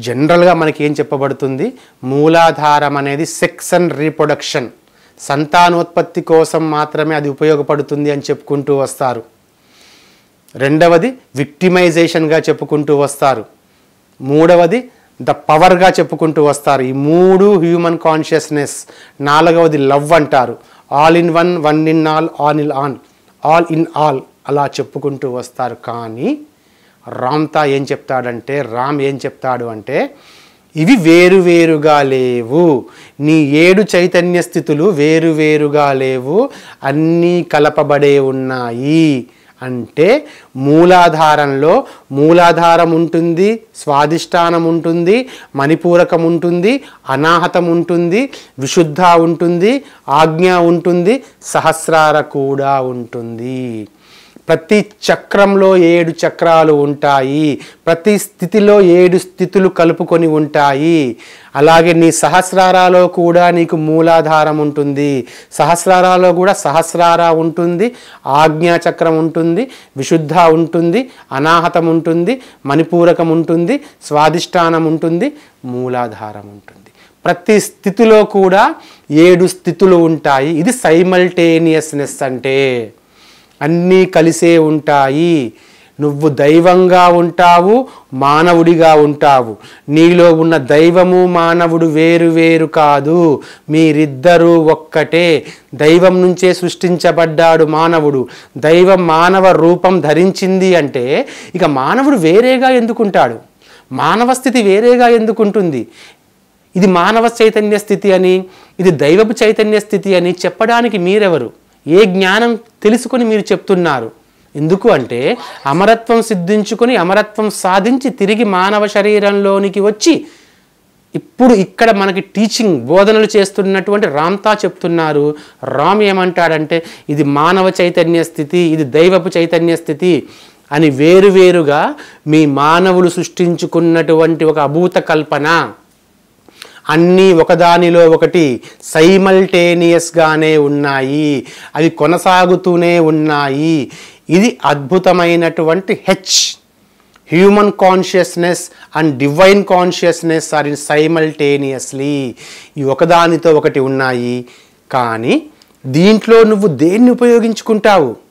జనరల్గా మనకి ఏం చెప్పబడుతుంది మూలాధారం అనేది సెక్స్ అండ్ రీప్రొడక్షన్ సంతానోత్పత్తి కోసం మాత్రమే అది ఉపయోగపడుతుంది అని చెప్పుకుంటూ వస్తారు రెండవది విక్టిమైజేషన్గా చెప్పుకుంటూ వస్తారు మూడవది ద పవర్గా చెప్పుకుంటూ వస్తారు ఈ మూడు హ్యూమన్ కాన్షియస్నెస్ నాలుగవది లవ్ అంటారు all in one one in all on in on all in all అలా చెప్పుకుంటూ వస్తారు కానీ రామ్తా ఏం చెప్తాడంటే రామ్ ఏం చెప్తాడు అంటే ఇవి వేరువేరుగా లేవు నీ ఏడు చైతన్య స్థితులు వేరువేరుగా లేవు అన్నీ కలపబడే ఉన్నాయి అంటే మూలాధారంలో మూలాధారం ఉంటుంది స్వాదిష్టానం ఉంటుంది మణిపూరకం ఉంటుంది అనాహతం ఉంటుంది విశుద్ధ ఉంటుంది ఆజ్ఞ ఉంటుంది సహస్రార కూడా ఉంటుంది ప్రతి చక్రంలో ఏడు చక్రాలు ఉంటాయి ప్రతి స్థితిలో ఏడు స్థితులు కలుపుకొని ఉంటాయి అలాగే నీ సహస్రారాలో కూడా నీకు మూలాధారం ఉంటుంది సహస్రారాలో కూడా సహస్రార ఉంటుంది ఆజ్ఞా చక్రం ఉంటుంది విశుద్ధ ఉంటుంది అనాహతం ఉంటుంది మణిపూరకం ఉంటుంది స్వాదిష్టానం ఉంటుంది మూలాధారం ఉంటుంది ప్రతి స్థితిలో కూడా ఏడు స్థితులు ఉంటాయి ఇది సైమల్టేనియస్నెస్ అంటే అన్నీ కలిసే ఉంటాయి నువ్వు దైవంగా ఉంటావు మానవుడిగా ఉంటావు నీలో ఉన్న దైవము మానవుడు వేరు వేరు కాదు మీరిద్దరూ ఒక్కటే దైవం నుంచే సృష్టించబడ్డాడు మానవుడు దైవం మానవ రూపం ధరించింది అంటే ఇక మానవుడు వేరేగా ఎందుకుంటాడు మానవ స్థితి వేరేగా ఎందుకుంటుంది ఇది మానవ చైతన్య స్థితి అని ఇది దైవపు చైతన్య స్థితి అని చెప్పడానికి మీరెవరు ఏ జ్ఞానం తెలుసుకొని మీరు చెప్తున్నారు ఎందుకు అంటే అమరత్వం సిద్ధించుకొని అమరత్వం సాధించి తిరిగి మానవ శరీరంలోనికి వచ్చి ఇప్పుడు ఇక్కడ మనకి టీచింగ్ బోధనలు చేస్తున్నటువంటి రామ్తా చెప్తున్నారు రామ్ ఏమంటాడంటే ఇది మానవ చైతన్య స్థితి ఇది దైవపు చైతన్య స్థితి అని వేరువేరుగా మీ మానవులు సృష్టించుకున్నటువంటి ఒక అభూత కల్పన అన్నీ ఒకదానిలో ఒకటి సైమల్టేనియస్గానే ఉన్నాయి అవి కొనసాగుతూనే ఉన్నాయి ఇది అద్భుతమైనటువంటి H human consciousness and divine consciousness are in simultaneously ఈ ఒకదానితో ఒకటి ఉన్నాయి కానీ దీంట్లో నువ్వు దేన్ని ఉపయోగించుకుంటావు